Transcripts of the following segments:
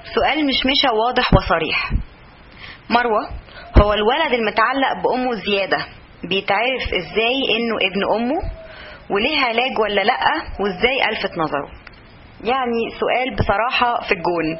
سؤال مش مشى واضح وصريح مروة هو الولد المتعلق بأمه زيادة بيتعرف ازاي انه ابن امه وليه علاج ولا لأ وازاي ألفت نظره يعني سؤال بصراحة في الجون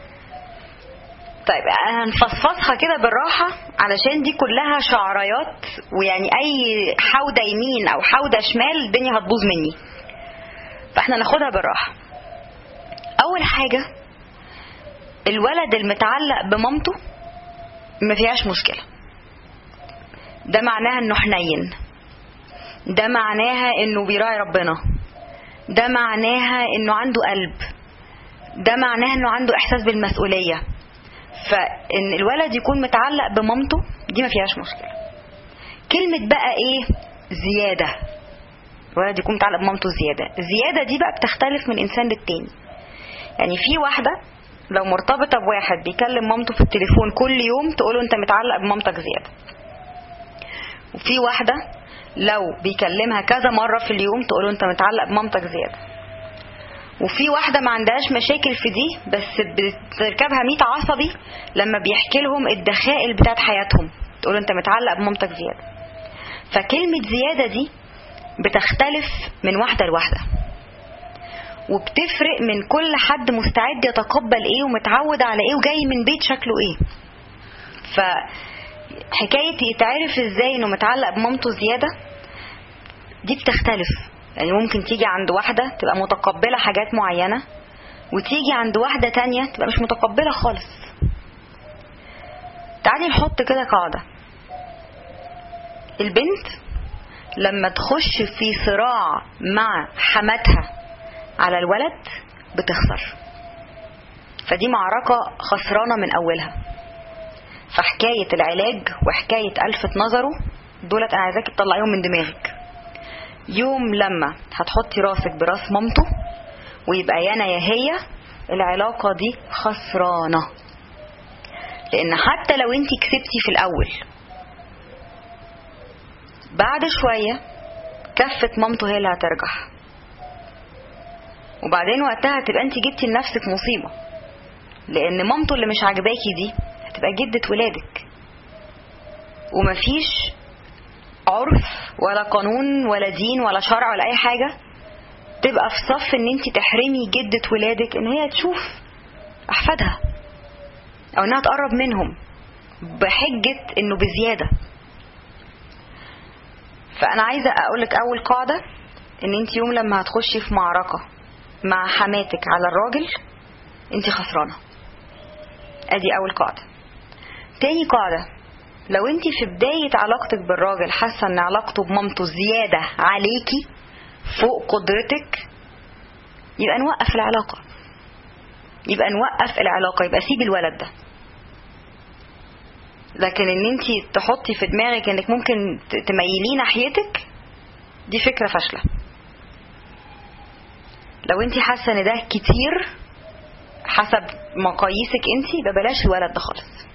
طيب انا هنفصفصها كده بالراحة علشان دي كلها شعريات ويعني اي حودة يمين او حودة شمال الدنيا هتبوظ مني فاحنا ناخدها بالراحة اول حاجة الولد المتعلق بمامته ما فيهاش مشكلة ده معناها انه حنين ده معناها انه بيراعي ربنا ده معناها انه عنده قلب ده معناها انه عنده احساس بالمسؤولية فان الولد يكون متعلق بمامته دي ما فيهاش مشكلة كلمة بقى ايه زيادة الولد يكون متعلق بمامته زيادة الزيادة دي بقى بتختلف من انسان للتاني يعني في واحدة لو مرتبطة بواحد بيكلم مامته في التليفون كل يوم تقوله انت متعلق بمامتك زيادة وفي واحدة لو بيكلمها كذا مرة في اليوم تقوله انت متعلق بمامتك زيادة وفي واحدة ما عندهاش مشاكل في دي بس بتركبها 100 عصبي لما بيحكي لهم الدخائل بتاعت حياتهم تقوله انت متعلق بمامتك زيادة فكلمة زيادة دي بتختلف من واحدة لواحدة وبتفرق من كل حد مستعد يتقبل ايه ومتعود على ايه وجاي من بيت شكله ايه فحكاية يتعرف ازاي انه متعلق بمامته زيادة دي بتختلف يعني ممكن تيجي عند واحدة تبقى متقبلة حاجات معينة وتيجي عند واحدة تانية تبقى مش متقبلة خالص تعالي نحط كده قاعدة البنت لما تخش في صراع مع حماتها على الولد بتخسر فدي معركة خسرانة من أولها فحكاية العلاج وحكاية ألفت نظره دولت أنا عايزاكي تطلعيهم من دماغك يوم لما هتحطي راسك براس مامته ويبقى يانا يا هي العلاقة دي خسرانة لأن حتى لو انت كسبتي في الأول بعد شوية كفة مامته هي اللي هترجح وبعدين وقتها هتبقى انت جبتي لنفسك مصيبة لأن مامته اللي مش عاجباكي دي هتبقى جدة ولادك ومفيش عرف ولا قانون ولا دين ولا شرع ولا أي حاجة تبقى في صف ان انت تحرمي جدة ولادك ان هي تشوف أحفادها أو انها تقرب منهم بحجة انه بزيادة فأنا عايزة أقولك أول قاعدة ان انت يوم لما هتخشي في معركة مع حماتك على الراجل انت خسرانة ادي اول قاعدة تاني قاعدة لو انت في بداية علاقتك بالراجل حاسة ان علاقته بمامته زيادة عليكي فوق قدرتك يبقى نوقف العلاقة يبقى نوقف العلاقة يبقى سيب الولد ده لكن ان انت تحطي في دماغك انك ممكن تميليه ناحيتك دي فكرة فاشلة لو انت حاسة ان ده كتير حسب مقاييسك انت يبقى بلاش الولد ده خالص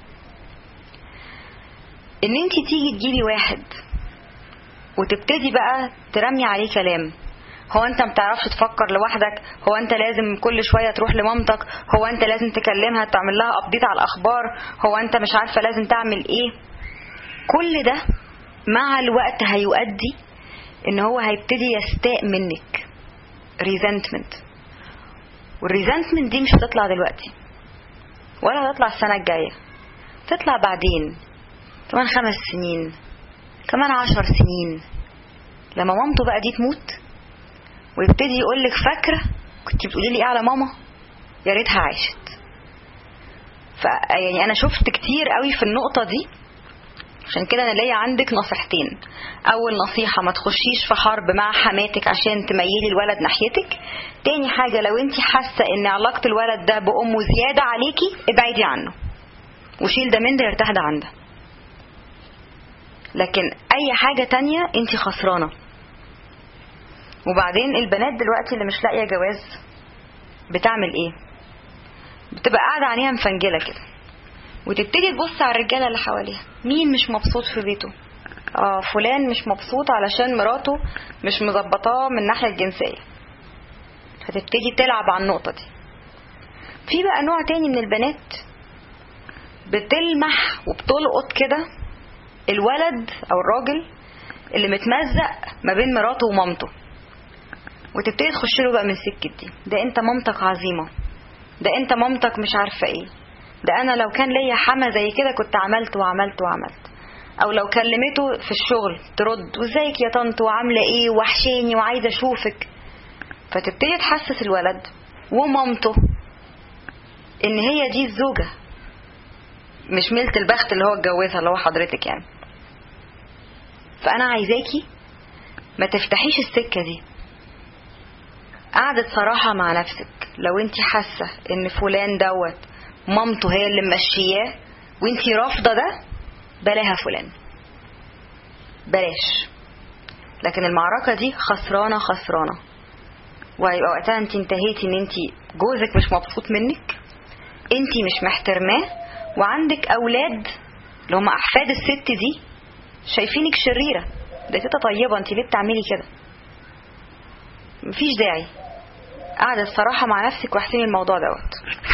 ان انت تيجي تجيبي واحد وتبتدي بقى ترمي عليه كلام هو انت متعرفش تفكر لوحدك هو انت لازم كل شوية تروح لمامتك هو انت لازم تكلمها تعمل لها ابديت على الاخبار هو انت مش عارفة لازم تعمل ايه كل ده مع الوقت هيؤدي ان هو هيبتدي يستاء منك ريزنتمنت والريزنتمنت دي مش هتطلع دلوقتي ولا هتطلع السنة الجاية تطلع بعدين كمان خمس سنين كمان عشر سنين لما مامته بقى دي تموت ويبتدي يقولك فاكرة كنت بتقولي لي ايه على ماما يا ريتها عاشت ف يعني انا شفت كتير قوي في النقطة دي عشان كده انا ليا عندك نصيحتين اول نصيحة ما تخشيش في حرب مع حماتك عشان تميلي الولد ناحيتك تاني حاجة لو انت حاسة ان علاقة الولد ده بامه زيادة عليكي ابعدي عنه وشيل ده من ده يرتاح ده عن ده لكن اي حاجة تانية انت خسرانة وبعدين البنات دلوقتي اللي مش لاقية جواز بتعمل ايه بتبقى قاعدة عينيها مفنجلة كده وتبتدي تبص على الرجالة اللي حواليها مين مش مبسوط في بيته اه فلان مش مبسوط علشان مراته مش مظبطاه من الناحية الجنسية هتبتدي تلعب على النقطة دي في بقى نوع تاني من البنات بتلمح وبتلقط كده الولد او الراجل اللي متمزق ما بين مراته ومامته وتبتدي تخش له بقى من سكة دي ده انت مامتك عظيمة ده انت مامتك مش عارفة ايه ده انا لو كان ليا حما زي كده كنت عملت وعملت وعملت او لو كلمته في الشغل ترد وازيك يا طنط وعامله ايه وحشاني وعايزه اشوفك فتبتدي تحسس الولد ومامته ان هي دي الزوجه مش ملت البخت اللي هو اتجوزها اللي هو حضرتك يعني فانا عايزاكي ما تفتحيش السكه دي قعدة صراحة مع نفسك لو انت حاسة ان فلان دوت مامته هي اللي ممشياه وانت رافضة ده بلاها فلان بلاش لكن المعركة دي خسرانة خسرانة وهيبقى وقتها انت انتهيتي ان انت جوزك مش مبسوط منك انت مش محترماه وعندك اولاد اللي هم احفاد الست دي شايفينك شريرة ده تيتا طيبة انت ليه بتعملي كده مفيش داعي قاعدة الصراحة مع نفسك واحسني الموضوع دوت